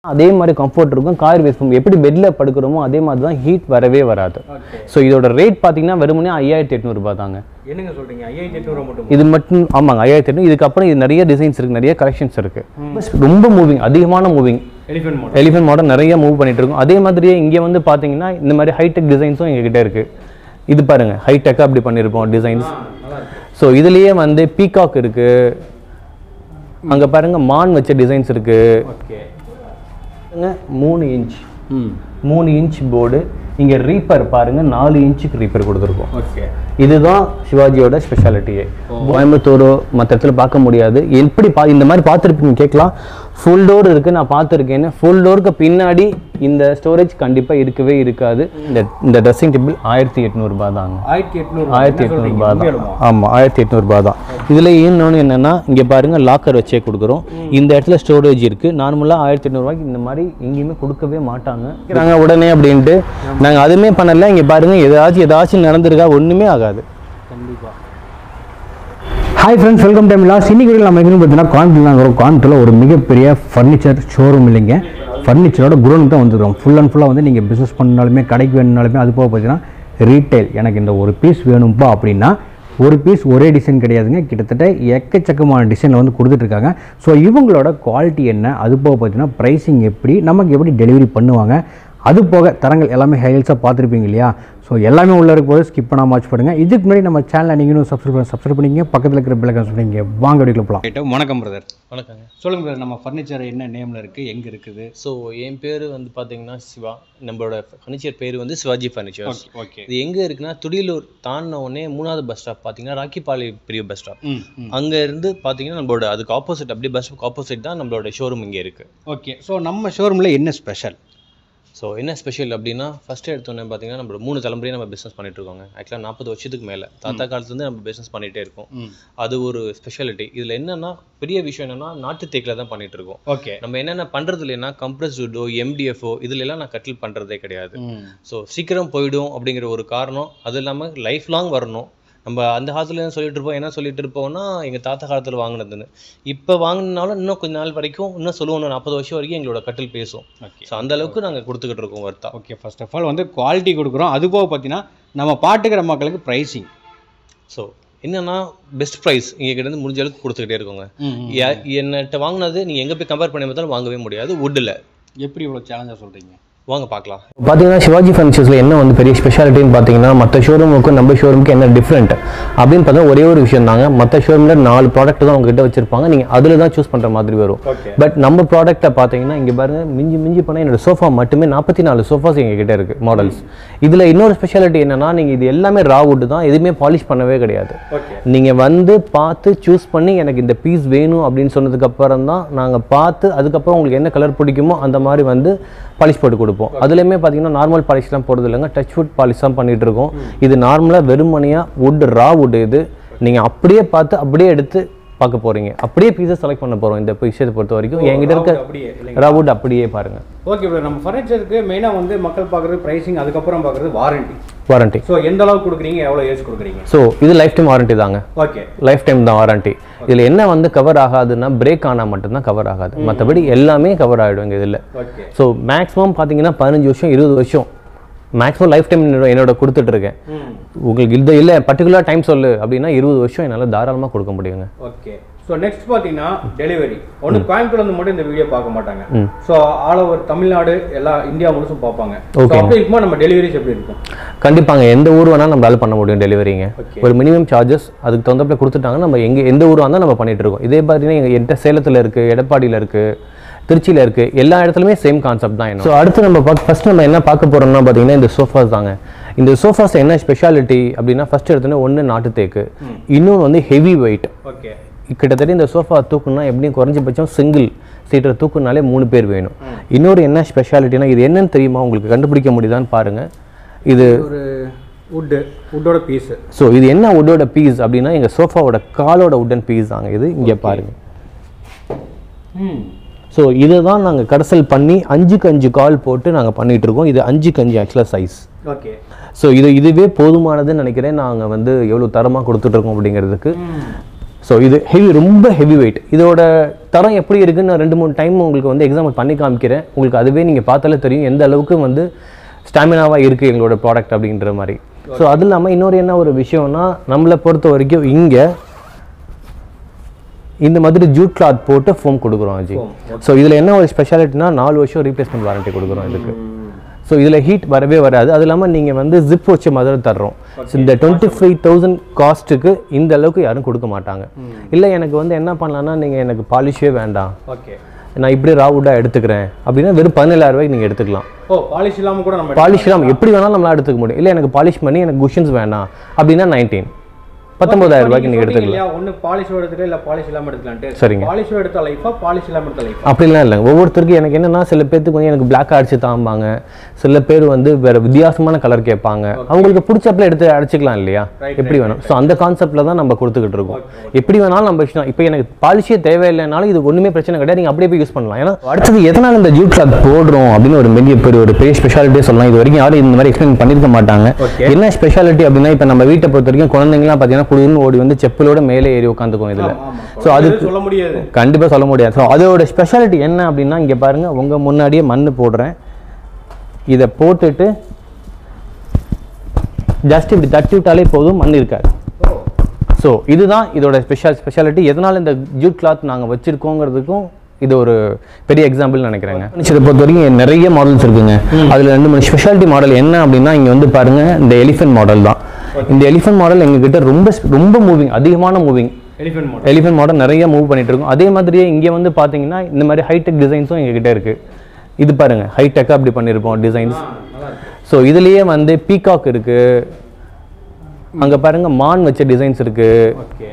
அதே மாதிரி கம்ஃபர்ட் இருக்கும் கார் வேஸ்ட் எப்படி பெட்டில் படுக்கிறோமோ அதே மாதிரி தான் ஹீட் வரவே வராது ஓகே ஸோ இதோட ரேட் பார்த்தீங்கன்னா வெறுமனே ஐயாயிரத்தி எட்நூறுபா தாங்க என்னங்க சொல்றீங்க ஐயாயிரத்தி எட்நூறு மட்டும் இது மட்டும் ஆமாங்க ஐயாயிரத்தி எட்நூறு இதுக்கப்புறம் இது நிறைய டிசைன்ஸ் இருக்குது நிறைய கலெக்ஷன்ஸ் இருக்குது ரொம்ப மூவிங் அதிகமான moving elephant model elephant model நிறைய மூவ் பண்ணிட்டு இருக்கோம் அதே மாதிரியே இங்கே வந்து பார்த்தீங்கன்னா இந்த மாதிரி ஹைடெக் டிசைன்ஸும் எங்ககிட்ட இருக்கு இது பாருங்க ஹைடெக்காக அப்படி பண்ணியிருப்போம் டிசைன்ஸ் நல்லா இருக்கு ஸோ இதுலேயே வந்து பீகாக் இருக்கு அங்க பாருங்க மான் வச்ச டிசைன்ஸ் இருக்கு ஓகே பாருங்க, மூணு இன்ச் ம் மூணு இன்ச் போர்டு இங்க ரீப்பர் பாருங்க நாலு இன்ச்சுக்கு ரீப்பர் கொடுத்துருக்கோம் ஓகே இதுதான் சிவாஜியோட ஸ்பெஷாலிட்டியே கோயம்புத்தூரோ மற்ற இடத்துல பார்க்க முடியாது எப்படி பா இந்த மாதிரி பார்த்துருப்பீங்க கேட்கலாம் ஃபுல் டோர் இருக்கு நான் பார்த்துருக்கேன்னு ஃபுல் டோருக்கு பின்னாடி இந்த ஸ்டோரேஜ் கண்டிப்பா இருக்கவே இருக்காது இந்த இந்த ட்ரெஸ்ஸிங் டேபிள் ஆயிரத்தி எட்நூறுபா தாங்க ஆயிரத்தி எட்நூறு ஆயிரத்தி எட்நூறுபா தான் ஆமாம் ஆயிரத்தி எட்நூறுபா தான் இதில் இன்னொன்று என்னென்னா இங்கே பாருங்கள் லாக்கர் வச்சே கொடுக்குறோம் இந்த இடத்துல ஸ்டோரேஜ் இருக்குது நார்மலாக ஆயிரத்தி எட்நூறுபாய்க்கு இந்த மாதிரி எங்கேயுமே கொடுக்கவே மாட்டாங்க நாங்கள் உடனே அப்படின்ட்டு நாங்கள் அதுவுமே பண்ணல இங்கே பாருங்கள் ஏதாச்சும் ஏதாச்சும் நடந்திருக்கா ஒன்றுமே ஆகாது கண்டிப்பா hi friends welcome time loss இன்னைக்கு வீடியோ நம்ம எங்கன்னு பார்த்தீங்கன்னா கோயம்புத்தூர் நாங்கள் கோயம்புத்தூரில் ஒரு மிகப்பெரிய ஃபர்னிச்சர் ஷோரூம் இல்லைங்க ஃபர்னிச்சரோட குடோனுக்கு தான் வந்துருக்கோம் ஃபுல் அண்ட் ஃபுல்லாக வந்து நீங்கள் பிஸ்னஸ் பண்ணாலுமே கடைக்கு வேணுனாலுமே அது போக பார்த்தீங்கன்னா ரீட்டைல் எனக்கு இந்த ஒரு பீஸ் வேணும்ப்பா அப்படின்னா ஒரு பீஸ் ஒரே டிசைன் கிடையாதுங்க கிட்டத்தட்ட எக்கச்சக்கமான டிசைனில் வந்து கொடுத்துட்ருக்காங்க ஸோ இவங்களோட குவாலிட்டி என்ன அது போக பார்த்தீங்கன்னா ப்ரைஸிங் எப்படி நமக்கு எப்படி டெலிவரி பண்ணுவாங்க அது போக தரங்கள் எல்லாமே ஹைலைட்ஸாக பார்த்துருப்பீங்க இல்லையா ஸோ எல்லாமே உள்ள இருக்கும் போது ஸ்கிப் பண்ணாம வாட்ச் பண்ணுங்க இதுக்கு முன்னாடி நம்ம சேனலை நீங்களும் சப்ஸ்கிரைப் பண்ண சப்ஸ்கிரைப் பண்ணிங்க பக்கத்தில் இருக்கிற பிள்ளைங்க சொன்னீங்க வாங்க வீடியோ போகலாம் வணக்கம் பிரதர் வணக்கங்க சொல்லுங்க பிரதர் நம்ம ஃபர்னிச்சர் என்ன நேமில் இருக்குது எங்கே இருக்குது ஸோ என் பேர் வந்து பார்த்தீங்கன்னா சிவா நம்மளோட ஃபர்னிச்சர் பேர் வந்து சிவாஜி ஃபர்னிச்சர்ஸ் ஓகே இது எங்கே இருக்குன்னா துடியலூர் தாண்டின உடனே மூணாவது பஸ் ஸ்டாப் பார்த்தீங்கன்னா ராக்கிப்பாளைய பெரிய பஸ் ஸ்டாப் ம் ம் அங்க இருந்து பாத்தீங்கன்னா நம்மளோட அதுக்கு ஆப்போசிட் அப்படியே பஸ் ஆப்போசிட் தான் நம்மளோட ஷோரூம் இங்கே இருக்கு ஓகே ஸோ நம்ம ஷோரூமில் என்ன ஸ்பெஷல் ஸோ என்ன ஸ்பெஷல் அப்படின்னா ஃபர்ஸ்ட் எடுத்தோன்னே பார்த்தீங்கன்னா நம்மளோட மூணு தலைமுறையே நம்ம பிஸ்னஸ் பண்ணிட்டு இருக்கோங்க ஆக்சுவலாக நாற்பது வருஷத்துக்கு மேலே தாத்தா காலத்துலேருந்து நம்ம பிஸ்னஸ் பண்ணிட்டே இருக்கோம் ம் அது ஒரு ஸ்பெஷாலிட்டி இதில் என்னன்னா பெரிய விஷயம் என்னன்னா நாட்டு தேக்கில் தான் பண்ணிட்டு இருக்கோம் ஓகே நம்ம என்னென்ன பண்றது இல்லைன்னா கம்ப்ரஸ்டோ எம்டிஎஃப்ஓ இதுல எல்லாம் நான் கட்டில் பண்றதே கிடையாது ம் ஸோ சீக்கிரம் போயிடும் அப்படிங்கிற ஒரு காரணம் அது இல்லாமல் லைஃப் லாங் வரணும் நம்ம அந்த காலத்துல என்ன சொல்லிட்டு இருப்போம் என்ன சொல்லிட்டு இருப்போம்னா எங்க தாத்தா காலத்துல வாங்கினதுன்னு இப்போ வாங்கினாலும் இன்னும் கொஞ்ச நாள் வரைக்கும் இன்னும் சொல்லுவோம் இன்னும் நாற்பது வருஷம் வரைக்கும் எங்களோட கட்டில் பேசும் ஓகே ஸோ அந்த அளவுக்கு நாங்க கொடுத்துக்கிட்டு இருக்கோம் வர்த்தா ஓகே ஃபர்ஸ்ட் ஆஃப் ஆல் வந்து குவாலிட்டி கொடுக்குறோம் அது போக பார்த்தீங்கன்னா நம்ம பாட்டுக்கிற மக்களுக்கு ப்ரைஸிங் ஸோ என்னன்னா பெஸ்ட் ப்ரைஸ் இங்க கிட்ட இருந்து முடிஞ்ச அளவுக்கு கொடுத்துக்கிட்டே இருக்கோங்க யா- என்னட்ட வாங்கினது நீங்க எங்க போய் கம்பேர் பண்ணி பார்த்தாலும் வாங்கவே முடியாது வுட்டில் எப்படி இவ்வளோ சேலஞ்சாக சொல்கிறீங்க வாங்க பார்க்கலாம் பார்த்தீங்கன்னா சிவாஜி ஃபர்னிச்சர்ஸில் என்ன வந்து பெரிய ஸ்பெஷாலிட்டின்னு பார்த்தீங்கன்னா மற்ற ஷோரூமுக்கும் நம்ம ஷோரூமுக்கு என்ன டிஃப்ரெண்ட் அப்படின்னு பார்த்தா ஒரே ஒரு விஷயம் தாங்க மற்ற ஷோரூமில் நாலு ப்ராடக்ட் தான் உங்ககிட்ட வச்சிருப்பாங்க நீங்கள் அதில் தான் சூஸ் பண்ணுற மாதிரி வரும் ஓகே பட் நம்ம ப்ராடக்ட்டை பார்த்தீங்கன்னா இங்கே பாருங்க மிஞ்சி மிஞ்சி போனால் என்னோட சோஃபா மட்டுமே நாற்பத்தி நாலு சோஃபாஸ் எங்கள் கிட்ட இருக்குது மாடல்ஸ் இதில் இன்னொரு ஸ்பெஷாலிட்டி என்னன்னா நீங்கள் இது எல்லாமே ரா வுட் தான் எதுவுமே பாலிஷ் பண்ணவே கிடையாது ஓகே நீங்கள் வந்து பார்த்து சூஸ் பண்ணி எனக்கு இந்த பீஸ் வேணும் அப்படின்னு சொன்னதுக்கு அப்புறம் தான் நாங்கள் பார்த்து அதுக்கப்புறம் உங்களுக்கு என்ன கலர் பிடிக்குமோ அந்த மாதிரி வந்து பாலிஷ் போட்டு கொடுப்போம் அதுலேயுமே பார்த்தீங்கன்னா நார்மல் பாலிஷ்லாம் போடுறது இல்லைங்க டச் வுட் பாலிஷ் தான் பண்ணிட்டு இருக்கோம் இது நார்மலாக வெறுமனையாக வுட் ரா வுட் இது நீங்கள் அப்படியே பார்த்து அப்படியே எடுத்து பார்க்க போறீங்க அப்படியே பீஸை செலக்ட் பண்ண போகிறோம் இந்த விஷயத்தை பொறுத்த வரைக்கும் என்கிட்ட இருக்க அப்படியே இல்லைங்க ரா வுட் அப்படியே பாருங்க ஓகே ப்ரோ நம்ம ஃபர்னிச்சருக்கு மெயினாக வந்து மக்கள் பார்க்குறது ப்ரைஸிங் அதுக்கப்புறம் பார்க்குறது வாரண்டி வாரண்டி ஸோ எந்த அளவுக்கு கொடுக்குறீங்க எவ்வளோ ஏஜ் கொடுக்குறீங்க ஸோ இது லைஃப் டைம் வாரண்டி தாங்க ஓகே லைஃப் டைம் தான் வாரண்டி இதில் என்ன வந்து கவர் ஆகாதுன்னா பிரேக் ஆனால் மட்டும்தான் கவர் ஆகாது மற்றபடி எல்லாமே கவர் ஆகிடும் இதில் ஓகே ஸோ மேக்ஸிமம் பார்த்தீங்கன்னா பதினஞ்சு வருஷம் இருபது வருஷம் மேக்ஸிமம் லைஃப் டைம் என்னோட கொடுத்துட்ருக்கேன் ம் உங்களுக்கு இது இல்லை பர்டிகுலர் டைம் சொல்லு அப்படின்னா இருபது வருஷம் என்னால் தாராளமாக கொடுக்க முடியுங்க ஓகே ஸோ நெக்ஸ்ட் பார்த்தீங்கன்னா டெலிவரி ஒன்று கோயம்புத்தூர்லேருந்து மட்டும் இந்த வீடியோ பார்க்க மாட்டாங்க ம். ஸோ ஆல் ஓவர் தமிழ்நாடு எல்லா இந்தியா முழுசும் பார்ப்பாங்க ஸோ Okay. அப்படி இருக்கும்போது நம்ம டெலிவரிஸ் எப்படி இருக்கும் கண்டிப்பாங்க எந்த ஊர் வேணாலும் நம்மளால பண்ண முடியும் டெலிவரிங்க Okay. ஒரு மினிமம் சார்ஜஸ் அதுக்கு தகுந்தப்பல கொடுத்துட்டாங்க நம்ம எங்கே எந்த ஊராக இருந்தால் நம்ம பண்ணிட்டு இருக்கோம் இதே பார்த்தீங்கன்னா எங்கள் என்கிட்ட சேலத்தில் இருக்குது எடப்பாடியில் இருக்குது திருச்சியில் இருக்குது எல்லா இடத்துலையுமே சேம் கான்செப்ட் தான் ஸோ அடுத்து நம்ம பார்க்க ஃபஸ்ட் நம்ம என்ன பார்க்க போகிறோம்னா பார்த்தீங்கன்னா இந்த சோஃபாஸ் தாங்க இந்த சோஃபாஸ் என்ன ஸ்பெஷாலிட்டி அப்படின்னா ஃபர்ஸ்ட் எடுத்தோன்னே ஒன்று நாட்டு தேக்கு இன்னொன்று வந்து ஹெவி வெயிட் ஓகே கிட்டத்தட்ட இந்த சோஃபா தூக்குனா எப்படியும் குறைஞ்சபட்சம் சிங்கிள் சீட்டர் தூக்குனாலே மூணு பேர் வேணும் இன்னொரு என்ன ஸ்பெஷாலிட்டினா இது என்னன்னு தெரியுமா உங்களுக்கு கண்டுபிடிக்க முடியுதான்னு பாருங்க இது ஒரு வுட்டு வுட்டோட பீஸு ஸோ இது என்ன வுட்டோட பீஸ் அப்படின்னா எங்கள் சோஃபாவோட காலோட உட்டன் பீஸ் தாங்க இது இங்கே பாருங்க ம் ஸோ இதை தான் நாங்கள் கடைசல் பண்ணி அஞ்சுக்கு அஞ்சு கால் போட்டு நாங்கள் பண்ணிட்டு இருக்கோம் இது அஞ்சுக்கு அஞ்சு ஆக்சுவலாக சைஸ் ஓகே ஸோ இது இதுவே போதுமானதுன்னு நினைக்கிறேன் நாங்கள் வந்து எவ்வளோ தரமாக கொடுத்துட்ருக்கோம் அப்படிங்கிறதுக்கு ஸோ இது ஹெவி ரொம்ப ஹெவி வெயிட் இதோட தரம் எப்படி இருக்குன்னு நான் ரெண்டு மூணு டைம் உங்களுக்கு வந்து எக்ஸாம்பிள் பண்ணி காமிக்கிறேன் உங்களுக்கு அதுவே நீங்கள் பார்த்தாலே தெரியும் எந்த அளவுக்கு வந்து ஸ்டாமினாவாக இருக்குது எங்களோட ப்ராடக்ட் அப்படின்ற மாதிரி ஸோ அது இல்லாமல் இன்னொரு என்ன ஒரு விஷயம்னா நம்மளை பொறுத்த வரைக்கும் இங்கே இந்த மாதிரி ஜூட் கிளாத் போட்டு ஃபோம் கொடுக்குறோம் அஜி ஸோ இதில் என்ன ஒரு ஸ்பெஷாலிட்டினா நாலு வருஷம் ரீப்ளேஸ்மெண்ட் வாரண்டி கொடுக்குறோம் இதுக்கு ஸோ இதில் ஹீட் வரவே வராது அது இல்லாமல் நீங்கள் வந்து ஜிப் வச்ச மாதிரி தர்றோம் ஸோ இந்த டுவெண்ட்டி ஃபைவ் தௌசண்ட் காஸ்ட்டுக்கு இந்த அளவுக்கு யாரும் கொடுக்க மாட்டாங்க இல்லை எனக்கு வந்து என்ன பண்ணலாம்னா நீங்கள் எனக்கு பாலிஷே வேண்டாம் ஓகே நான் இப்படி ராவுடாக எடுத்துக்கிறேன் அப்படின்னா வெறும் பதினேழாயிரம் ரூபாய்க்கு நீங்கள் எடுத்துக்கலாம் ஓ பாலிஷ் இல்லாம கூட நம்ம பாலிஷ் இல்லாமல் எப்படி வேணாலும் நம்மளால எடுத்துக்க முடியும் இல்லை எனக்கு பாலிஷ் பண்ணி எனக்கு குஷன்ஸ் வேண்டாம் அப்படின்னா நைன்டீன் பத்தொன்பதாயிரம் ரூபாய்க்கு நீங்கள் எடுத்துக்கலாம் இல்லையா ஒன்று பாலிஷ் எடுத்துக்கலாம் இல்லை பாலிஷ் இல்லாமல் எடுத்துக்கலான்ட்டு சரிங்க. பாலிஷ் எடுத்த லைஃபா பாலிஷ் இல்லாமல் எடுத்த லைஃபா அப்படிலாம் இல்லைங்க ஒவ்வொருத்தருக்கும் எனக்கு என்னன்னா சில பேர்த்துக்கு வந்து எனக்கு பிளாக் அடிச்சு தாம்பாங்க சில பேர் வந்து வேற வித்தியாசமான கலர் கேட்பாங்க அவங்களுக்கு பிடிச்சப்பல எடுத்து அடிச்சுக்கலாம் இல்லையா எப்படி வேணும் ஸோ அந்த கான்செப்ட்ல தான் நம்ம கொடுத்துக்கிட்டு இருக்கோம் எப்படி வேணாலும் நம்ம இஷ்டம் இப்போ எனக்கு பாலிஷே தேவையில்லைனாலும் இது ஒண்ணுமே பிரச்சனை கிடையாது நீங்க அப்படியே போய் யூஸ் பண்ணலாம் ஏன்னா அடுத்தது எதனால இந்த ஜூட் கிளாத் போடுறோம் அப்படின்னு ஒரு பெரிய பெரிய ஒரு பெரிய ஸ்பெஷாலிட்டியே சொல்லலாம் இது வரைக்கும் யாரும் இந்த மாதிரி எக்ஸ்பிளைன் பண்ணிருக்க மாட்டாங்க Okay. என்ன ஸ்பெஷாலிட்டி அப்படின்னா இப்போ நம்ம வீட்டை பொறுத்த வரைக்கும் குழந்தைங்கலாம் பார்த்தீங்கன்னா குழுன்னு ஓடி வந்து செப்பலோட மேலே ஏறி உட்காந்துக்கும் இதுல ஸோ அது சொல்ல முடியாது கண்டிப்பாக சொல்ல முடியாது ஸோ அதோட ஸ்பெஷாலிட்டி என்ன அப்படின்னா இங்கே பாருங்க உங்கள் முன்னாடியே மண் போடுறேன் இதை போட்டுட்டு ஜஸ்ட் இப்படி தட்டி விட்டாலே போதும் மண் இருக்காது ஸோ இதுதான் இதோட ஸ்பெஷல் ஸ்பெஷாலிட்டி எதனால் இந்த ஜூட் கிளாத் நாங்கள் வச்சிருக்கோங்கிறதுக்கும் இது ஒரு பெரிய எக்ஸாம்பிள் நினைக்கிறேங்க இதை பொறுத்த வரைக்கும் நிறைய மாடல்ஸ் இருக்குங்க அதில் ரெண்டு மூணு ஸ்பெஷாலிட்டி மாடல் என்ன அப்படின்னா இங்கே வந்து பாருங்க இந்த எலிஃபென்ட் மாடல் தான் இந்த எலிஃபென்ட் மாடல் எங்ககிட்ட ரொம்ப ரொம்ப மூவிங் அதிகமான moving elephant model elephant model நிறைய மூவ் பண்ணிட்டு இருக்கோம் அதே மாதிரியே இங்கே வந்து பார்த்தீங்கன்னா இந்த மாதிரி ஹைடெக் டிசைன்ஸும் எங்ககிட்ட இருக்கு இது பாருங்க ஹைடெக்காக அப்படி பண்ணியிருப்போம் டிசைன்ஸ் ஸோ இதுலயே வந்து பீகாக் இருக்கு அங்க பாருங்க மான் வச்ச டிசைன்ஸ் இருக்கு ஓகே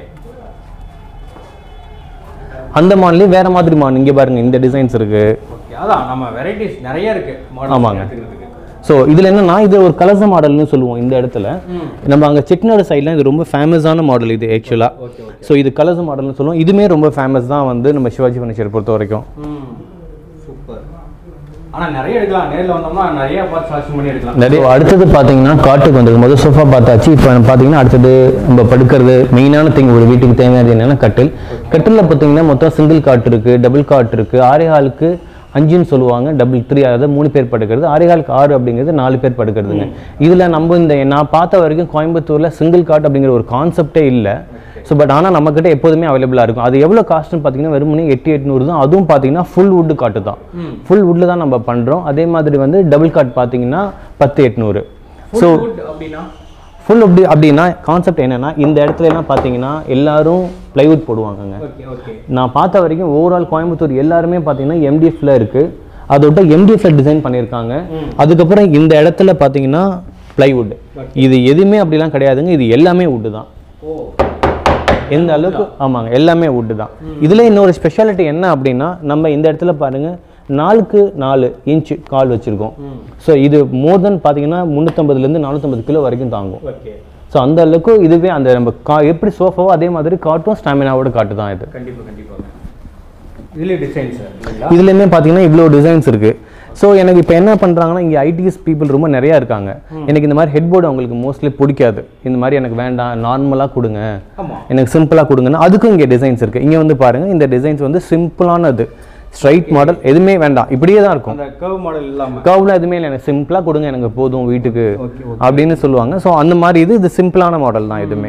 அந்த மான்லயும் வேற மாதிரி மான் இங்க பாருங்க இந்த டிசைன்ஸ் இருக்கு ஓகே அதான் நம்ம வெரைட்டிஸ் நிறைய இருக்கு மாடல் ஆமாங்க. எடுத்துக்கிறதுக்கு ஸோ இதுல என்னன்னா இது ஒரு கலச மாடல்னு சொல்லுவோம் இந்த இடத்துல நம்ம அங்க செட்டிநாடு சைட்ல இது ரொம்ப ஃபேமஸான மாடல் இது ஆக்சுவலா ஓகே ஓகே ஸோ இது கலச மாடல்னு சொல்லுவோம் இதுமே ரொம்ப ஃபேமஸ் தான் வந்து நம்ம சிவாஜி ஃபர்னிச்சர் பொறுத்த வரைக்கும் ம் சூப்பர் ஆனா நிறைய எடுக்கலாம் நேர்ல வந்தோம்னா நிறைய பார்த்து செலக்ஷன் பண்ணி எடுக்கலாம் நிறைய அடுத்தது பார்த்தீங்கன்னா காட்டுக்கு வந்திருக்கு முதல் சோஃபா பார்த்தாச்சு இப்போ பார்த்தீங்கன்னா அடுத்தது நம்ம படுக்கிறது மெயினான திங் ஒரு வீட்டுக்கு தேவையானது என்னன்னா கட்டில் கட்டிலில் பார்த்தீங்கன்னா மொத்தம் சிங்கிள் காட் இருக்கு டபுள் காட் இருக்கு ஆறே ஆளுக்கு அஞ்சுன்னு சொல்லுவாங்க டபுள் த்ரீ அதாவது மூணு பேர் படுக்கிறது ஆறே ஆளுக்கு ஆறு அப்படிங்கிறது நாலு பேர் படுக்கிறதுங்க இதில் நம்ம இந்த நான் பார்த்த வரைக்கும் கோயம்புத்தூரில் சிங்கிள் காட் அப்படிங்கிற ஒரு கான்செப்டே இல்லை ஸோ பட் ஆனால் நம்மக்கிட்ட எப்போதுமே அவைலபிளாக இருக்கும் அது எவ்வளோ காஸ்ட்னு பார்த்தீங்கன்னா வெறுமனே எட்டு எட்நூறு தான் அதுவும் பார்த்தீங்கன்னா ஃபுல் வுட்டு காட்டு தான் ஃபுல் வுட்டில் தான் நம்ம பண்ணுறோம் அதே மாதிரி வந்து டபுள் காட் பார்த்தீங்கன்னா பத்து எட்நூறு ஸோ Food அப்படின்னா ஃபுல் அப்படி அப்படின்னா கான்செப்ட் என்னன்னா இந்த இடத்துல எல்லாம் பார்த்தீங்கன்னா எல்லாரும் ப்ளைவுட் போடுவாங்கங்க ஓகே ஓகே நான் பார்த்த வரைக்கும் ஓவரால் கோயம்புத்தூர் எல்லாருமே பார்த்தீங்கன்னா எம்டிஎஃப்ல இருக்கு அதோட எம்டிஎஃப்ல டிசைன் பண்ணியிருக்காங்க அதுக்கப்புறம் இந்த இடத்துல பார்த்தீங்கன்னா ப்ளைவுட் இது எதுவுமே அப்படிலாம் கிடையாதுங்க இது எல்லாமே வுட்டு தான் ஓ எந்த அளவுக்கு ஆமாங்க எல்லாமே வுட்டு தான் இதுல இன்னொரு ஸ்பெஷாலிட்டி என்ன அப்படின்னா நம்ம இந்த இடத்துல பாருங்க நாலுக்கு நாலு இன்ச்சு கால் வச்சிருக்கோம் ஸோ இது மோர் தென் பார்த்தீங்கன்னா முந்நூற்றம்பதுலேருந்து நானூற்றம்பது கிலோ வரைக்கும் தாங்கும் ஓகே ஸோ அந்த அளவுக்கு இதுவே அந்த நம்ம கா எப்படி சோஃபாவோ அதே மாதிரி காட்டும் ஸ்டாமினாவோட காட்டு தான் இது கண்டிப்பா கண்டிப்பா இதுல டிசைன்ஸ் இல்லைங்களா இதுலேயுமே பார்த்தீங்கன்னா இவ்வளோ டிசைன்ஸ் இருக்கு ஸோ எனக்கு இப்போ என்ன பண்ணுறாங்கன்னா இங்கே ஐடிஎஸ் பீப்புள் ரொம்ப நிறையா இருக்காங்க எனக்கு இந்த மாதிரி ஹெட் போர்டு அவங்களுக்கு மோஸ்ட்லி பிடிக்காது இந்த மாதிரி எனக்கு வேண்டாம் நார்மலாக கொடுங்க ஆமா எனக்கு சிம்பிளாக கொடுங்கன்னா அதுக்கும் இங்கே டிசைன்ஸ் இருக்குது இங்கே வந்து பாருங்கள் இந்த டிசைன்ஸ் வந்து சிம்பிளானது ஸ்ட்ரைட் மாடல் எதுவுமே வேண்டாம் இப்படியே தான் இருக்கும் அந்த கர்வ் மாடல் இல்லாம கர்வ்ல எதுவுமே இல்லை எனக்கு சிம்பிளாக கொடுங்க எனக்கு போதும் வீட்டுக்கு ஓகே ஓகே அப்படின்னு சொல்லுவாங்க ஸோ அந்த மாதிரி இது இது சிம்பிளான மாடல் தான் எதுவுமே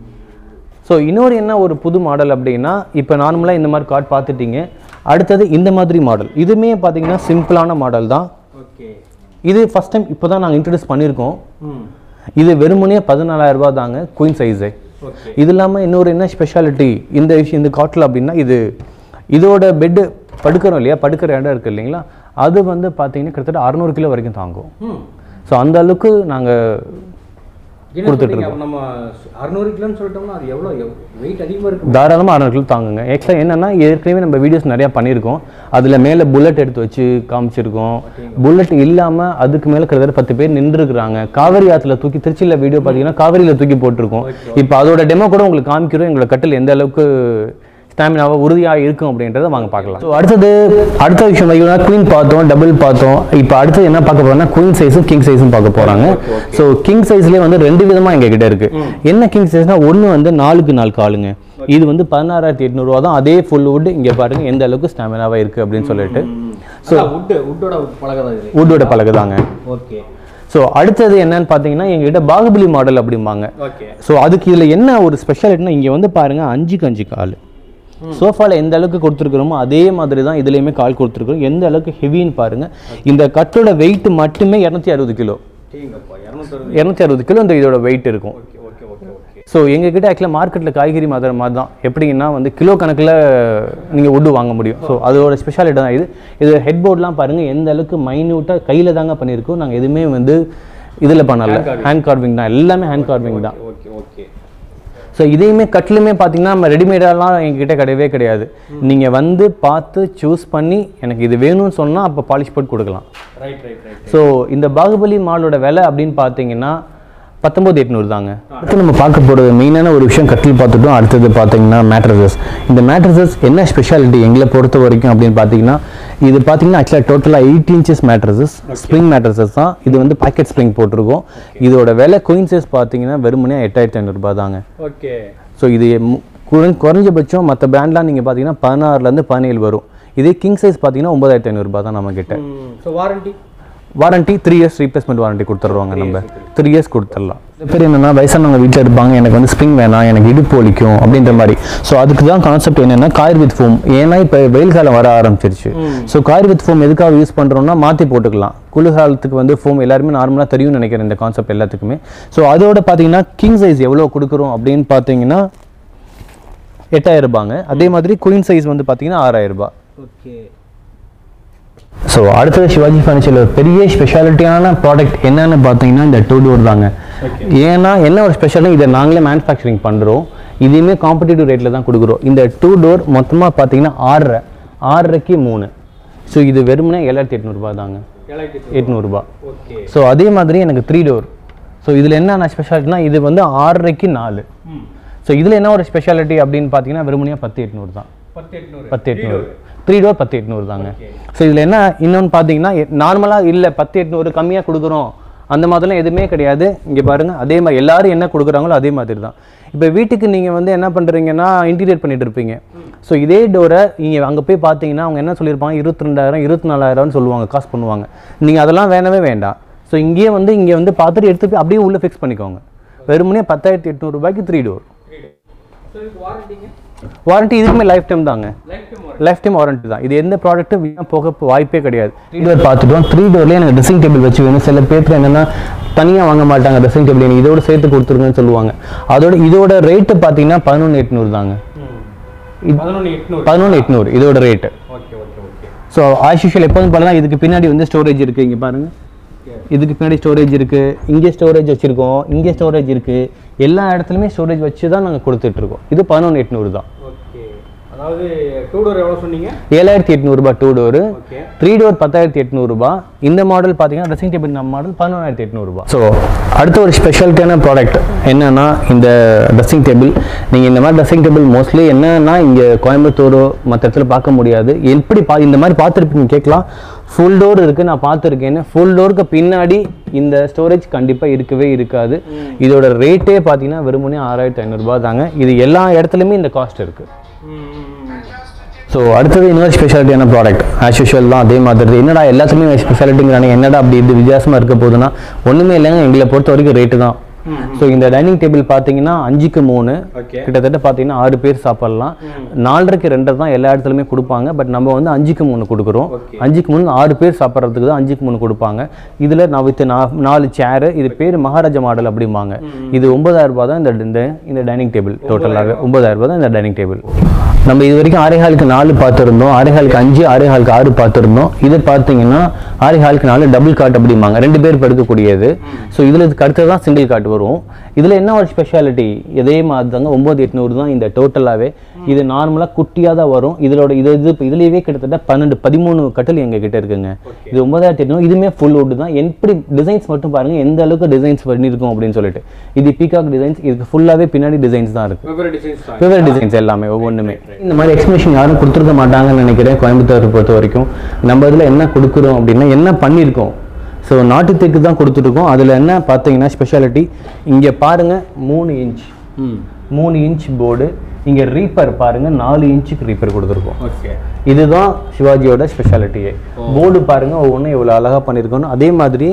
ஸோ இன்னொரு என்ன ஒரு புது மாடல் அப்படின்னா இப்போ நார்மலாக இந்த மாதிரி கார்டு பார்த்துட்டீங்க அடுத்தது இந்த மாதிரி மாடல் இதுவுமே பார்த்தீங்கன்னா சிம்பிளான மாடல் தான் ஓகே இது ஃபஸ்ட் டைம் இப்போ தான் நாங்கள் இன்ட்ரடியூஸ் பண்ணியிருக்கோம் ம் இது வெறுமனே பதினாலாயிரம் ரூபாய் தாங்க குயின் சைஸு ஓகே இது இல்லாமல் இன்னொரு என்ன ஸ்பெஷாலிட்டி இந்த விஷயம் இந்த காட்டில் அப்படின்னா இது இதோட பெட்டு படுக்கிறோம் இல்லையா படுக்கிற இடம் இருக்குது இல்லைங்களா அது வந்து பார்த்தீங்கன்னா கிட்டத்தட்ட அறநூறு கிலோ வரைக்கும் தாங்கும் ம் ஸோ அந்த அளவுக்கு நாங்கள் என்ன சொல்றீங்க அப்ப நம்ம அறுநூறு கிலோன்னு சொல்லிட்டோம்னா அது எவ்வளோ வெயிட் அதிகமா இருக்கு தாராளமாக அறுநூறு கிலோ தாங்குங்க ஆக்சுவலாக என்னன்னா ஏற்கனவே நம்ம வீடியோஸ் நிறையா பண்ணியிருக்கோம் அதில் மேலே புல்லட் எடுத்து வச்சு காமிச்சிருக்கோம் புல்லட் இல்லாமல் அதுக்கு மேலே கிட்டத்தட்ட பத்து பேர் நின்றுருக்குறாங்க காவிரி ஆற்றுல தூக்கி திருச்சியில் வீடியோ பார்த்தீங்கன்னா காவிரியில் தூக்கி போட்டிருக்கோம் இப்போ அதோட டெமோ கூட உங்களுக்கு காமிக்கிறோம் எங்களோட கட்டில் எந்த அளவுக்கு ஸ்டாமினாவை உறுதியாக இருக்கும் அப்படின்றத வாங்க பார்க்கலாம் ஸோ அடுத்தது அடுத்த விஷயம் பார்த்தீங்கன்னா குயின் பார்த்தோம் டபுள் பார்த்தோம் இப்போ அடுத்தது என்ன பார்க்க போறோம்னா குயின் சைஸும் கிங் சைஸும் பார்க்க போகிறாங்க ஸோ கிங் சைஸ்லேயே வந்து ரெண்டு விதமாக எங்கள் கிட்ட இருக்கு என்ன கிங் சைஸ்னா ஒன்று வந்து நாலுக்கு நாலு காலுங்க இது வந்து பதினாறாயிரத்தி எட்நூறுவா தான் அதே ஃபுல் வுட் இங்கே பாருங்க எந்த அளவுக்கு ஸ்டாமினாவாக இருக்குது அப்படின்னு சொல்லிட்டு ஸோ வுட்டு வுட்டோட பழக தான் இது வுட்டோட பழகுதாங்க ஓகே ஸோ அடுத்தது என்னன்னு பார்த்தீங்கன்னா எங்ககிட்ட பாகுபலி மாடல் அப்படிம்பாங்க ஓகே ஸோ அதுக்கு இதில் என்ன ஒரு ஸ்பெஷாலிட்டினா இங்கே வந்து பாருங்க அஞ்சுக்கு அஞ்சு கால் சோஃபாவில் எந்த அளவுக்கு கொடுத்துருக்குறோமோ அதே மாதிரி தான் இதுலேயுமே கால் கொடுத்துருக்குறோம் எந்த அளவுக்கு ஹெவின்னு பாருங்க இந்த கட்டோட வெயிட் மட்டுமே இரநூத்தி அறுபது கிலோ சரிங்கப்பா இரநூத்தி இரநூத்தி அறுபது கிலோ இந்த இதோட வெயிட் இருக்கும் okay okay okay okay so எங்ககிட்ட ஆக்சுவலாக மார்க்கெட்டில் காய்கறி மாதிரி மாதிரி தான் எப்படின்னா வந்து கிலோ கணக்கில் நீங்கள் உட்டு வாங்க முடியும் ஸோ அதோட ஸ்பெஷாலிட்டி தான் இது இது ஹெட் போர்ட்லாம் பாருங்கள் எந்த அளவுக்கு மைன்யூட்டாக கையில் தாங்க பண்ணியிருக்கோம் நாங்கள் எதுவுமே வந்து இதில் பண்ணல ஹேண்ட் கார்விங் தான் எல்லாமே ஹேண்ட் கார்விங் தான் ஓகே ஓகே ஸோ இதையுமே கட்டிலுமே பார்த்தீங்கன்னா நம்ம ரெடிமேடாலாம் எங்ககிட்ட கிடையவே கிடையாது நீங்கள் வந்து பார்த்து சூஸ் பண்ணி எனக்கு இது வேணும்னு சொன்னால் அப்போ பாலிஷ் போட்டு கொடுக்கலாம் ரைட் ரைட் ரைட் ஸோ இந்த பாகுபலி மாலோட விலை அப்படின்னு பார்த்தீங்கன்னா பத்தொம்பது எட்நூறு தாங்க அடுத்து நம்ம பார்க்க போகிறது மெயினான ஒரு விஷயம் கட்டில் பார்த்துட்டோம் அடுத்தது பார்த்தீங்கன்னா மேட்ரஸஸ் இந்த மேட்ரஸஸ் என்ன ஸ்பெஷாலிட்டி எங்களை பொறுத்த வரைக்கும் அப்படின்னு பார்த்தீங்கன்னா இது பார்த்தீங்கன்னா ஆக்சுவலாக டோட்டலாக eight inches mattresses spring mattresses தான் இது வந்து பாக்கெட் ஸ்ப்ரிங் போட்டிருக்கோம் இதோட விலை குயின் சைஸ் பார்த்தீங்கன்னா வெறுமனே எட்டாயிரத்தி ஐநூறுரூபா தாங்க ஓகே ஸோ இது மு- குறை- குறைஞ்சபட்சம் மற்ற பிராண்ட்லாம் நீங்கள் பார்த்தீங்கன்னா பதினாறுலேருந்து பதினேழு வரும் இதே கிங் சைஸ் பார்த்தீங்கன்னா ஒன்பதாயிரத்தி ஐநூறுரூபா தான் நம்மக்கிட்ட so warranty warranty three years replacement warranty கொடுத்துட்ருவாங்க நம்ம த்ரீ இயர்ஸ் கொடுத்துடலாம் சில பேர் என்னன்னா வயசானவங்க வீட்டில் இருப்பாங்க எனக்கு வந்து ஸ்ப்ரிங் வேணாம் எனக்கு இடுப்பு வலிக்கும் அப்படின்ற மாதிரி ஸோ அதுக்கு தான் கான்செப்ட் என்னன்னா கார் வித் ஃபோம் ஏன்னா இப்போ வெயில் காலம் வர ஆரம்பிச்சிருச்சு ஸோ கார் வித் ஃபோம் எதுக்காக யூஸ் பண்ணுறோம்னா மாற்றி போட்டுக்கலாம் குளிர்காலத்துக்கு வந்து ஃபோம் எல்லாருமே நார்மலாக தெரியும்னு நினைக்கிறேன் இந்த கான்செப்ட் எல்லாத்துக்குமே ஸோ அதோட பார்த்தீங்கன்னா கிங் சைஸ் எவ்வளோ கொடுக்குறோம் அப்படின்னு பார்த்தீங்கன்னா எட்டாயிரம் ரூபாங்க அதே மாதிரி குயின் சைஸ் வந்து பார்த்தீங்கன்னா ஆறாயிரம் ரூபாய் ஓகே ஸோ அடுத்தது சிவாஜி ஃபர்னிச்சரில் ஒரு பெரிய ஸ்பெஷாலிட்டியான ப்ராடக்ட் என்னன்னு பார்த்தீங்கன்னா இந்த டூ டோர் தாங்க ஏன்னா என்ன ஒரு ஸ்பெஷல்னா இதை நாங்களே மேனுஃபேக்சரிங் பண்ணுறோம் இதையுமே காம்படிட்டிவ் ரேட்டில் தான் கொடுக்குறோம் இந்த டூ டோர் மொத்தமாக பார்த்தீங்கன்னா ஆறரை ஆறரைக்கு மூணு ஸோ இது வெறுமனே ஏழாயிரத்தி எட்நூறுபா தாங்க ஏழாயிரத்தி எட்நூறுபா ஓகே ஸோ அதே மாதிரி எனக்கு த்ரீ டோர் ஸோ இதில் என்னென்ன ஸ்பெஷாலிட்டினா இது வந்து ஆறரைக்கு நாலு ம் ஸோ இதில் என்ன ஒரு ஸ்பெஷாலிட்டி அப்படின்னு பார்த்தீங்கன்னா வெறுமனையாக பத்து எட்நூறு தான் பத்து எட்நூறு பத்து எட்நூறு த்ரீ டோர் பத்து எட்நூறு தாங்க ஸோ இதில் என்ன இன்னொன்று பார்த்தீங்கன்னா நார்மலாக இல்லை பத்து எட்நூறு கம்மியாக கொடுக்குறோம் அந்த மாதிரிலாம் எதுவுமே கிடையாது இங்கே பாருங்கள் அதே மாதிரி எல்லாரும் என்ன கொடுக்குறாங்களோ அதே மாதிரி தான் இப்போ வீட்டுக்கு நீங்கள் வந்து என்ன பண்ணுறீங்கன்னா இன்டீரியர் பண்ணிட்டு இருப்பீங்க ஸோ இதே டோரை நீங்கள் அங்கே போய் பார்த்தீங்கன்னா அவங்க என்ன சொல்லியிருப்பாங்க இருபத்தி ரெண்டாயிரம் இருபத்தி நாலாயிரம்னு சொல்லுவாங்க காசு பண்ணுவாங்க நீங்கள் அதெல்லாம் வேணவே வேண்டாம் ஸோ இங்கேயே வந்து இங்கே வந்து பார்த்துட்டு எடுத்து போய் அப்படியே உள்ளே ஃபிக்ஸ் பண்ணிக்கோங்க வெறுமனே பத்தாயிரத்தி எட்நூறுபாய்க்கு த்ரீ டோர் ஸோ இதுக்கு வாரண்டிங்க வாரண்டி இதுக்குமே லைஃப் டைம் தாங்க lifetime lifetime warranty தான் இது எந்த ப்ராடக்ட்டும் வீணாக போக வாய்ப்பே கிடையாது த்ரீ டோர் பார்த்துட்டோம் த்ரீ டோர்லேயே எனக்கு ட்ரெஸ்ஸிங் டேபிள் வச்சு வேணும் சில பேருக்கு என்னென்னா தனியாக வாங்க மாட்டாங்க ட்ரெஸ்ஸிங் டேபிள் எனக்கு இதோட சேர்த்து கொடுத்துருங்கன்னு சொல்லுவாங்க அதோட இதோட ரேட்டு பார்த்தீங்கன்னா பதினொன்று எட்நூறு தாங்க பதினொன்று எட்நூறு பதினொன்று எட்நூறு இதோட rate okay okay okay so as usual எப்போதும் பாருங்க இதுக்கு பின்னாடி வந்து ஸ்டோரேஜ் இருக்குது இங்கே பாருங்க இதுக்கு பின்னாடி ஸ்டோரேஜ் இருக்குது இங்கே ஸ்டோரேஜ் வச்சுருக்கோம் இங்கே ஸ்டோரேஜ் இருக்குது எல்லா இடத்துலையுமே ஸ்டோரேஜ் வச்சு தான் நாங்கள் கொடுத்துட்ருக்கோம் இது பதினொன்று எட்நூறு தான் ஓகே அதாவது டூ டோர் எவ்வளோ சொன்னீங்க ஏழாயிரத்தி எட்நூறுபா two door okay three door பத்தாயிரத்தி எட்நூறுபா இந்த மாடல் பார்த்தீங்கன்னா ட்ரெஸ்ஸிங் டேபிள் நம்ம மாடல் பதினொன்றாயிரத்தி எட்நூறுபா ஸோ அடுத்த ஒரு ஸ்பெஷாலிட்டியான ப்ராடக்ட் என்னன்னா இந்த ட்ரெஸ்ஸிங் டேபிள் நீங்கள் இந்த மாதிரி ட்ரெஸ்ஸிங் டேபிள் மோஸ்ட்லி என்னன்னா இங்கே கோயம்புத்தூரோ மற்ற இடத்துல பார்க்க முடியாது எப்படி பா இந்த மாதிரி பார்த்துருப்பீங்க கேட்கலாம் ஃபுல் டோர் இருக்குது நான் பார்த்துருக்கேன்னு ஃபுல் டோருக்கு பின்னாடி இந்த ஸ்டோரேஜ் கண்டிப்பாக இருக்கவே இருக்காது இதோட ரேட்டே பார்த்தீங்கன்னா வெறுமனே ஆறாயிரத்தி ஐநூறுரூபா தாங்க இது எல்லா இடத்துலையுமே இந்த காஸ்ட் இருக்குது ஸோ அடுத்தது இன்னொரு ஸ்பெஷாலிட்டியான ப்ராடக்ட் ஆஸ் யூஷுவல் தான் அதே மாதிரி தான். என்னடா எல்லாத்துலேயுமே ஸ்பெஷாலிட்டிங்கிறாங்க என்னடா அப்படி இது வித்தியாசமாக இருக்க போகுதுன்னா ஒன்றுமே இல்லைங்க எங்களை பொறுத்த வரைக்கும் ரேட்டு தான் ஸோ இந்த டைனிங் டேபிள் பார்த்தீங்கன்னா அஞ்சுக்கு மூணு ஓகே கிட்டத்தட்ட பார்த்தீங்கன்னா ஆறு பேர் சாப்பிடலாம் நாலரைக்கு ரெண்டரை தான் எல்லா இடத்துலையுமே கொடுப்பாங்க பட் நம்ம வந்து அஞ்சுக்கு மூணு கொடுக்குறோம் Okay. அஞ்சுக்கு மூணு ஆறு பேர் சாப்பிட்றதுக்கு தான் அஞ்சுக்கு மூணு கொடுப்பாங்க இதில் நான் வித் நாலு சேரு இது பேர் மகாராஜா மாடல் அப்படிம்பாங்க இது ஒன்பதாயிரம் ரூபாய் தான் இந்த இந்த இந்த டைனிங் டேபிள் டோட்டலாகவே ஒன்பதாயிரம் ரூபாய் தான் இந்த டைனிங் டேபிள் நம்ம இது வரைக்கும் ஆரேகாலுக்கு நாலு பார்த்துருந்தோம் ஆரேகாலுக்கு அஞ்சு ஆரேகாலுக்கு ஆறு பார்த்துருந்தோம் இது பார்த்தீங்கன்னா ஆரேகாலுக்கு நாலு டபுள் காட் அப்படிம்பாங்க ரெண்டு பேர் படுக்கக்கூடியது ஸோ இதில் இதுக்கு அடுத்தது தான் சிங்கிள் காட் வரும் இதில் என்ன ஒரு ஸ்பெஷாலிட்டி இதே மாதிரி தாங்க ஒம்பது எட்நூறு தான் இந்த டோட்டலாகவே இது நார்மலாக குட்டியாக தான் வரும் இதோட இது இது இதுலேயே கிட்டத்தட்ட பன்னெண்டு பதிமூணு கட்டில் எங்கள் கிட்ட இருக்குங்க இது ஒன்பதாயிரத்தி எட்நூறு இதுவுமே ஃபுல் வுட் தான் எப்படி டிசைன்ஸ் மட்டும் பாருங்கள் எந்த அளவுக்கு டிசைன்ஸ் பண்ணியிருக்கோம் அப்படின்னு சொல்லிட்டு இது பீகாக் டிசைன்ஸ் இதுக்கு ஃபுல்லாகவே பின்னாடி டிசைன்ஸ் தான் இருக்குது வெவ்வேறு டிசைன்ஸ் தான் வெவ்வேறு டிசைன்ஸ் எல்லாமே ஒவ்வொன்றுமே இந்த மாதிரி எக்ஸ்பிளேஷன் யாரும் கொடுத்துருக்க மாட்டாங்கன்னு நினைக்கிறேன் கோயம்புத்தூர் பொறுத்த வரைக்கும் நம்ம இதில் என்ன கொடுக்குறோம் அப்படின்னா என்ன பண்ணியிருக்கோம் ஸோ நாட்டு தேக்கு தான் கொடுத்துருக்கோம் அதில் என்ன பார்த்தீங்கன்னா ஸ்பெஷாலிட்டி இங்கே பாருங்கள் மூணு இன்ச் ம் மூணு இன்ச் போர்டு இங்கே ரீப்பர் பாருங்க நாலு இன்ச்சுக்கு ரீப்பர் கொடுத்துருக்கோம் ஓகே இதுதான் சிவாஜியோட ஸ்பெஷாலிட்டியே போர்டு பாருங்க ஒவ்வொன்றும் இவ்வளோ அழகாக பண்ணியிருக்கோன்னு அதே மாதிரி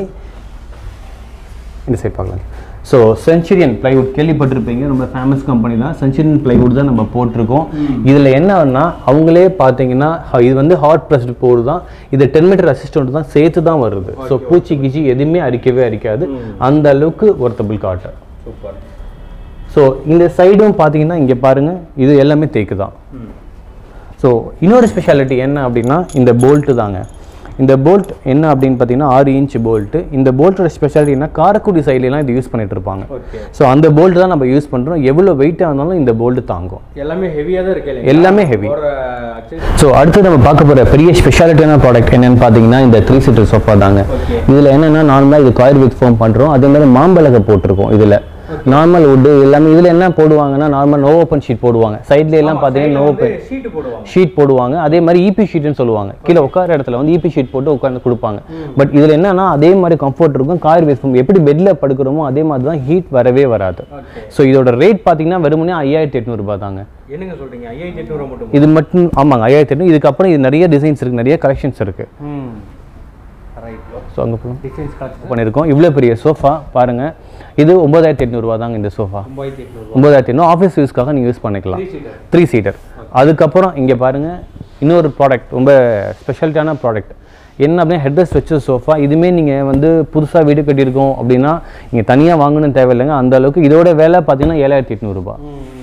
இந்த சைட் பார்க்கலாம் ஸோ சென்ச்சுரியன் பிளைவுட் கேள்விப்பட்டிருப்பீங்க ரொம்ப ஃபேமஸ் கம்பெனி தான் சென்ச்சுரியன் பிளைவுட் தான் நம்ம போட்டிருக்கோம் இதில் என்னன்னா அவங்களே பார்த்தீங்கன்னா ஹ- இது வந்து ஹாட் ப்ரெஸ்டு போர்டு தான் இது டென் மீட்டர் அசிஸ்டன்ட் தான் சேர்த்து தான் வருது ஸோ பூச்சி கீச்சி எதுவுமே அரிக்கவே அரிக்காது அந்த அளவுக்கு ஒர்த்தபிள் காட்டர் சூப்பர் ஸோ இந்த சைடும் பார்த்தீங்கன்னா இங்கே பாருங்க இது எல்லாமே தேக்கு தான் ஸோ இன்னொரு ஸ்பெஷாலிட்டி என்ன அப்படின்னா இந்த போல்ட்டு தாங்க இந்த போல்ட் என்ன அப்படின்னு பார்த்தீங்கன்னா ஆறு இன்ச் போல்ட்டு இந்த போல்ட்டோட ஸ்பெஷாலிட்டி என்ன காரக்குடி சைட்லலாம் இது யூஸ் பண்ணிட்டு இருப்பாங்க ஓகே ஸோ அந்த போல்ட் தான் நம்ம யூஸ் பண்ணுறோம் எவ்வளோ வெயிட்டாக இருந்தாலும் இந்த போல்ட் தாங்கும் எல்லாமே ஹெவியாக தான் இருக்கு எல்லாமே ஹெவி ஒரு accessory- ஸோ அடுத்து நம்ம பார்க்க போகிற பெரிய ஸ்பெஷாலிட்டியான ப்ராடக்ட் என்னன்னு பார்த்தீங்கன்னா இந்த த்ரீ சீட்டர் சோஃபா தாங்க Okay. இதில் என்னென்னா நார்மலாக இது காயர் வித் ஃபோம் பண்ணுறோம் அதே மாதிரி மாம்பழக போட்டிருக்கோம் இதில் நார்மல் வுட்டு எல்லாமே இதில் என்ன போடுவாங்கன்னா நார்மல் நோ ஓப்பன் ஷீட் போடுவாங்க சைட்ல எல்லாம் பார்த்தீங்கன்னா நோ ஓப்பன் ஷீட்டு போடுவாங்க ஷீட் போடுவாங்க அதே மாதிரி இபி ஷீட்னு சொல்லுவாங்க கீழே உட்கார இடத்துல வந்து இபி ஷீட் போட்டு உட்காந்து கொடுப்பாங்க பட் இதில் என்னன்னா அதே மாதிரி கம்ஃபர்ட் இருக்கும் கார் வேஸ்ட் எப்படி பெட்டில் படுக்கிறோமோ அதே மாதிரி தான் ஹீட் வரவே வராது ஓகே ஸோ இதோட ரேட் பார்த்தீங்கன்னா வெறுமனே ஐயாயிரத்தி எட்நூறுபா தாங்க என்னங்க சொல்றீங்க ஐயாயிரத்தி எட்நூறு மட்டும் இது மட்டும் ஆமாங்க ஐயாயிரத்தி எட்நூறு இதுக்கப்புறம் இது நிறைய டிசைன்ஸ் இருக்குது நிறைய கலெக்ஷன்ஸ் இருக்குது ம் ரைட் ஸோ அங்கே போகலாம் டிசைன்ஸ் கலெக்ஷன் பண்ணியிருக்கோம் இவ்வளோ பெரிய சோஃபா பாருங்கள் இது ஒம்பதாயிரத்தி எட்நூறுபா தாங்க இந்த சோஃபா ஒம்பதாயிரத்தி எட்நூறு ஒம்பதாயிரத்தி எட்நூறு ஆஃபீஸ் யூஸ்க்காக நீங்கள் யூஸ் பண்ணிக்கலாம் சீட்டர் த்ரீ சீட்டர் அதுக்கப்புறம் இங்கே பாருங்கள் இன்னொரு ப்ராடக்ட் ரொம்ப ஸ்பெஷாலிட்டியான ப்ராடக்ட் என்ன அப்படின்னா ஹெட்ரஸ் வச்ச சோஃபா இதுவுமே நீங்கள் வந்து புதுசாக வீடு கட்டியிருக்கோம் அப்படின்னா நீங்கள் தனியாக வாங்கணும்னு தேவையில்லைங்க அந்த அளவுக்கு இதோட விலை பார்த்தீங்கன்னா ஏழாயிரத்தி எட்நூறுபா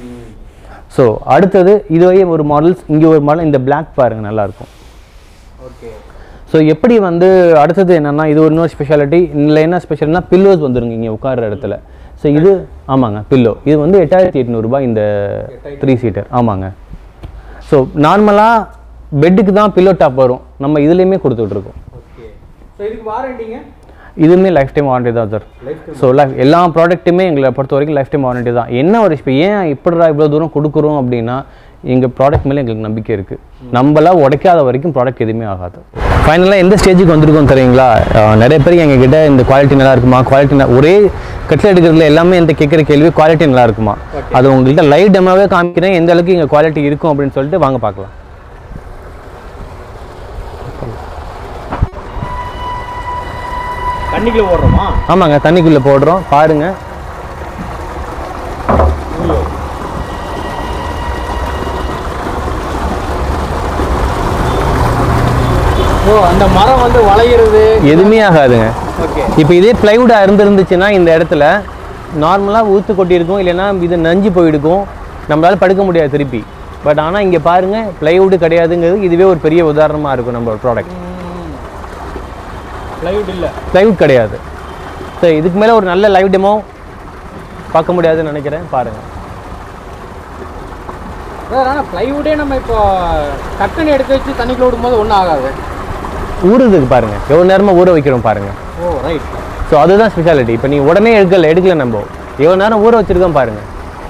ஸோ அடுத்தது இதுவே ஒரு மாடல்ஸ் இங்கே ஒரு மாடல் இந்த Black பாருங்கள் நல்லாயிருக்கும் ஓகே ஸோ எப்படி வந்து அடுத்தது என்னன்னா இது ஒரு இன்னொரு ஸ்பெஷாலிட்டி இதில் என்ன ஸ்பெஷல்னா பில்லோஸ் வந்துருங்க இங்கே உட்கார்ற இடத்துல ஸோ இது ஆமாங்க பில்லோ இது வந்து எட்டாயிரத்தி எட்நூறுபா இந்த த்ரீ சீட்டர் ஆமாங்க ஸோ நார்மலாக பெட்டுக்கு தான் பில்லோ டாப் வரும் நம்ம இதுலேயுமே கொடுத்துட்ருக்கோம் ஓகே ஸோ இதுக்கு வாரண்டிங்க இதுவுமே லைஃப் டைம் வாரண்டி தான் சார் லைஃப் ஸோ லைஃப் எல்லா ப்ராடக்ட்டுமே எங்களை பொறுத்த வரைக்கும் லைஃப் டைம் வாரண்டி தான் என்ன ஒரு இப்போ ஏன் இப்படிடா இவ்வளோ தூரம் கொடுக்குறோம் அப்படின்னா எங்கள் ப்ராடக்ட் மேலே எங்களுக்கு நம்பிக்கை இருக்குது நம்மளாம் உடைக்காத வரைக்கும் ப்ராடக்ட் எதுவுமே ஆகாது ஃபைனலாக எந்த ஸ்டேஜுக்கு வந்திருக்கோம் தெரியுங்களா அஹ் நிறைய பேர் எங்கள் கிட்ட இந்த குவாலிட்டி நல்லா இருக்குமா குவாலிட்டி ஒரே கட்டில் எடுக்கிறதுல எல்லாமே எந்த கேட்குற கேள்வி குவாலிட்டி நல்லா இருக்குமா அது உங்கள்கிட்ட லைவ் டெமாவே காமிக்கிறேன் எந்த அளவுக்கு இங்கே குவாலிட்டி இருக்கும் அப்படின்னு சொல்லிட்டு வாங்க பார்க்கலாம் தண்ணிக்குள்ள ஓடுறோமா ஆமாங்க தண்ணிக்குள்ளே போடுறோம் பாருங்கள் ஓ அந்த மரம் வந்து வளையிறது எதுவுமே ஆகாதுங்க ஓகே இப்போ இதே பிளைவுட்டாக இருந்திருந்துச்சுன்னா இந்த இடத்துல நார்மலாக ஊத்து கொட்டியிருக்கும் இல்லைன்னா இது நஞ்சு போயிருக்கும் நம்மளால படுக்க முடியாது திருப்பி பட் ஆனால் இங்கே பாருங்க பிளைவுட் கிடையாதுங்கிறது இதுவே ஒரு பெரிய உதாரணமாக இருக்கும் நம்ம ப்ராடக்ட் ப்ளைவுட் இல்லை பிளைவுட் கிடையாது ஸோ இதுக்கு மேலே ஒரு நல்ல லைவ் டெமோ பார்க்க முடியாதுன்னு நினைக்கிறேன் பாருங்கள் சார் ஆனால் ப்ளைவுட்டே நம்ம இப்போ டக்குன்னு எடுத்து வச்சு தண்ணிக்குள்ள விடும்போது ஒன்றும் ஆகாது ஊறுறதுக்கு பாருங்க எவ்வளோ நேரமாக ஊற வைக்கிறோம் பாருங்க ஓ ரைட் ஸோ அதுதான் ஸ்பெஷாலிட்டி இப்போ நீ உடனே எடுக்கல எடுக்கல நம்ம எவ்வளோ நேரம் ஊற வச்சிருக்கோம் பாருங்க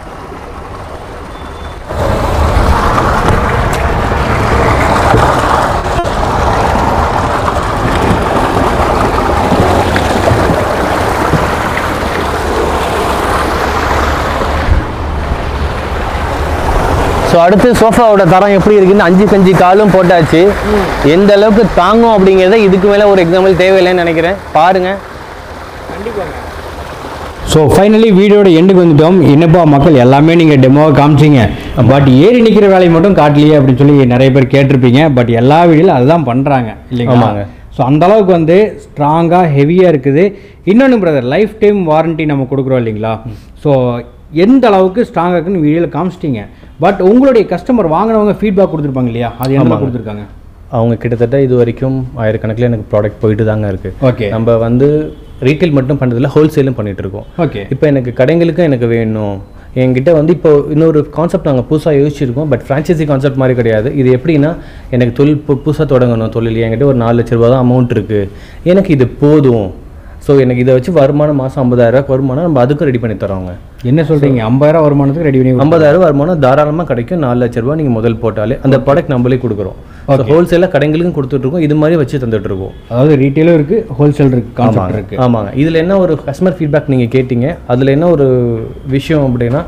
ஸோ அடுத்து சோஃபாவோட தரம் எப்படி இருக்குன்னு அஞ்சு கஞ்சி காலும் போட்டாச்சு எந்த அளவுக்கு தாங்கும் அப்படிங்கிறத இதுக்கு மேலே ஒரு எக்ஸாம்பிள் தேவையில்லைன்னு நினைக்கிறேன் பாருங்கள் கண்டிப்பாங்க ஸோ ஃபைனலி வீடியோட எண்டுக்கு வந்துட்டோம் என்னப்பா மக்கள் எல்லாமே நீங்கள் டெமோவை காமிச்சிங்க பட் ஏறி நிற்கிற வேலையை மட்டும் காட்டலையே அப்படின்னு சொல்லி நிறைய பேர் கேட்டிருப்பீங்க பட் எல்லா வீடியோவில் அதுதான் பண்ணுறாங்க இல்லைங்களா ஆமாங்க. ஸோ அந்த அளவுக்கு வந்து ஸ்ட்ராங்காக ஹெவியாக இருக்குது இன்னொன்று பிரதர் லைஃப் டைம் வாரண்டி நம்ம கொடுக்குறோம் இல்லைங்களா ஸோ எந்த அளவுக்கு ஸ்ட்ராங்காக இருக்குன்னு வீடியோவில் காமிச்சிட்டிங்க பட் உங்களுடைய கஸ்டமர் வாங்கினவங்க ஃபீட்பேக் கொடுத்துருப்பாங்க இல்லையா அது என்ன ஆமாங்க. கொடுத்துருக்காங்க அவங்க கிட்டத்தட்ட இது வரைக்கும் ஆயிரக்கணக்கில் எனக்கு ப்ராடக்ட் போயிட்டு தாங்க இருக்குது ஓகே நம்ம வந்து ரீட்டைல் மட்டும் பண்ணுறதில்ல ஹோல்சேலும் பண்ணிட்டு இருக்கோம் ஓகே இப்போ எனக்கு கடைங்களுக்கும் எனக்கு வேணும் என்கிட்ட வந்து இப்போ இன்னொரு கான்செப்ட் நாங்கள் புதுசாக யோசிச்சிருக்கோம் பட் ஃப்ரான்ச்சைசி கான்செப்ட் மாதிரி கிடையாது இது எப்படின்னா எனக்கு தொழில் பு புதுசாக தொடங்கணும் தொழில் என்கிட்ட ஒரு நாலு லட்ச ரூபா தான் அமௌண்ட் இருக்குது எனக்கு இது போதும் ஸோ எனக்கு இதை வச்சு வருமானம் மாதம் ஐம்பதாயிரம் வருமானம் நம்ம அதுக்கும் ரெடி பண்ணி தரோங்க என்ன சொல்கிறீங்க ஐம்பதாயிரம் வருமானத்துக்கு ரெடி பண்ணி ஐம்பதாயிரம் வருமானம் தாராளமாக கிடைக்கும் நாலு லட்ச ரூபா நீங்கள் முதல் போட்டாலே அந்த ப்ராடக்ட் நம்மளே கொடுக்குறோம் ஸோ ஹோல்சேலாக கடைங்களுக்கும் கொடுத்துட்ருக்கோம் இது மாதிரி வச்சு தந்துட்டுருக்கோம் அதாவது ரீட்டெயிலும் இருக்குது ஹோல்சேல் இருக்குது கான்செப்ட் ஆமாங்க இருக்குது ஆமாங்க இதில் என்ன ஒரு கஸ்டமர் ஃபீட்பேக் நீங்கள் கேட்டீங்க அதில் என்ன ஒரு விஷயம் அப்படின்னா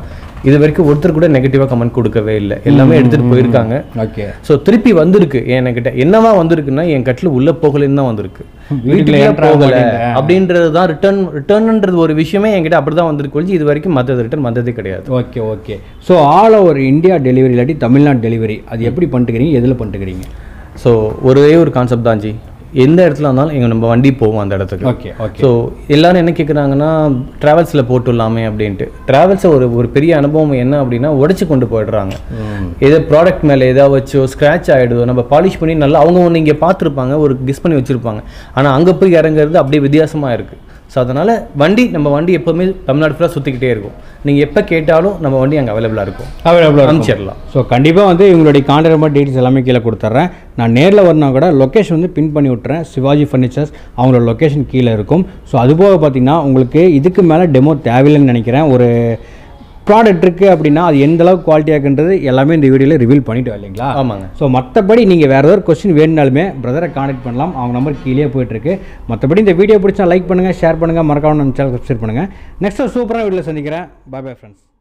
இது வரைக்கும் ஒருத்தர் கூட நெகட்டிவாக கமெண்ட் கொடுக்கவே இல்லை எல்லாமே எடுத்துகிட்டு போயிருக்காங்க ஓகே ஸோ திருப்பி வந்திருக்கு என்கிட்ட என்னவா வந்திருக்குன்னா என் கட்டில் உள்ள போகலன்னு தான் வந்திருக்கு வீட்டுக்குள்ள வீட்டுக்குள்ள enter ஆக போகல மாட்டேங்குது. அப்படின்றது தான் ரிட்டர்ன் ரிட்டர்ன்ன்றது ஒரு விஷயமே என்கிட்ட அப்படி தான் வந்திருக்கு ஒழிஞ்சு இது வரைக்கும் மற்றது ரிட்டர்ன் வந்ததே கிடையாது okay okay so all over India delivery இல்லாட்டி தமிழ்நாடு டெலிவரி அது எப்படி பண்ணிட்டுக்கிறீங்க எதில் பண்ணிட்டுக்கிறீங்க ஸோ ஒரே ஒரு கான்செப்ட் தான் ஜி எந்த இடத்துல இருந்தாலும் எங்க நம்ம வண்டி போவோம் அந்த இடத்துக்கு ஓகே ஓகே ஸோ எல்லாரும் என்ன கேட்குறாங்கன்னா ட்ராவல்ஸில் போட்டுடலாமே அப்படின்ட்டு ட்ராவல்ஸை ஒரு ஒரு பெரிய அனுபவம் என்ன அப்படின்னா உடைச்சு கொண்டு போயிடுறாங்க ஏதோ ப்ராடக்ட் மேலே ஏதாவது வச்சோ ஸ்க்ராட்ச் ஆகிடுதோ நம்ம பாலிஷ் பண்ணி நல்லா அவங்க ஒன்று இங்கே பார்த்துருப்பாங்க ஒரு கிஸ் பண்ணி வச்சுருப்பாங்க ஆனால் அங்கே போய் இறங்குறது அப்படியே வித்தியாசமாக இருக்குது ஸோ அதனால் வண்டி நம்ம வண்டி எப்போவுமே தமிழ்நாடு ஃபுல்லாக சுற்றிக்கிட்டே இருக்கும் நீங்கள் எப்போ கேட்டாலும் நம்ம வண்டி அங்கே அவைலபிளாக இருக்கும் அவைலபிளாக அனுப்பிச்சிடலாம் ஸோ கண்டிப்பாக வந்து இவங்களுடைய கான்டாக்ட் நம்பர் டீட்டெயில்ஸ் எல்லாமே கீழே கொடுத்துட்றேன் நான் நேரில் வரனா கூட லொக்கேஷன் வந்து பின் பண்ணி விட்டுறேன் சிவாஜி ஃபர்னிச்சர்ஸ் அவங்களோட லொக்கேஷன் கீழே இருக்கும் ஸோ அதுபோக பார்த்தீங்கன்னா உங்களுக்கு இதுக்கு மேலே டெமோ தேவையில்லைன்னு நினைக்கிறேன் ஒரு ப்ராடக்ட் இருக்குது அப்படின்னா அது எந்த அளவுக்கு குவாலிட்டியாக இருக்குன்றது எல்லாமே இந்த வீடியோவில் ரிவீல் பண்ணிட்டோம் இல்லைங்களா ஆமாங்க ஸோ மற்றபடி நீங்கள் வேறு ஏதாவது கொஸ்டின் வேணுனாலுமே பிரதரை காண்டாக்ட் பண்ணலாம் அவங்க நம்பர் கீழே போயிட்டுருக்கு மற்றபடி இந்த வீடியோ பிடிச்சா லைக் பண்ணுங்கள் ஷேர் பண்ணுங்கள் மறக்காம நம்ம சேனல் சப்ஸ்கிரைப் பண்ணுங்கள் நெக்ஸ்ட் சூப்பரான வீடியோவில் சந்திக்கிறேன் பாய் பாய் ஃப்ரெண்ட்ஸ்